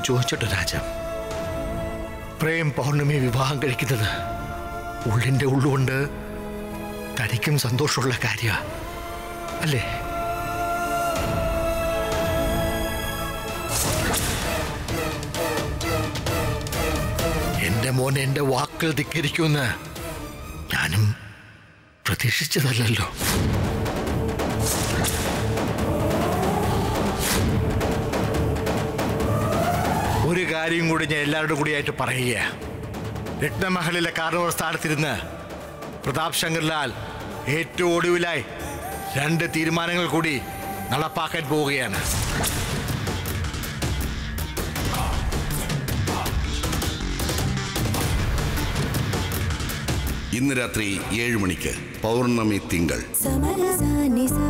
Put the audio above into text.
ചോദിച്ചോട്ടെ രാജ പ്രേം പൗർണമി വിവാഹം കഴിക്കുന്നത് ഉള്ളിന്റെ ഉള്ളുകൊണ്ട് തനിക്കും സന്തോഷമുള്ള കാര്യ അല്ലേ എന്റെ മോൻ എന്റെ വാക്കുകൾ ധിക്കരിക്കുമെന്ന് ഞാനും പ്രതീക്ഷിച്ചതല്ലല്ലോ ഒരു കാര്യം കൂടി ഞാൻ എല്ലാവരുടെ കൂടിയായിട്ട് പറയുക രത്നമഹലിലെ കാർണവർ സ്ഥാനത്തിരുന്ന് പ്രതാപ് ശങ്കർലാൽ ഏറ്റവും ഒടുവിലായി രണ്ട് തീരുമാനങ്ങൾ കൂടി നടപ്പാക്കാൻ പോവുകയാണ് ഇന്ന് രാത്രി ഏഴ് മണിക്ക് പൗർണമി തിങ്കൾ സമരസാ നിസാ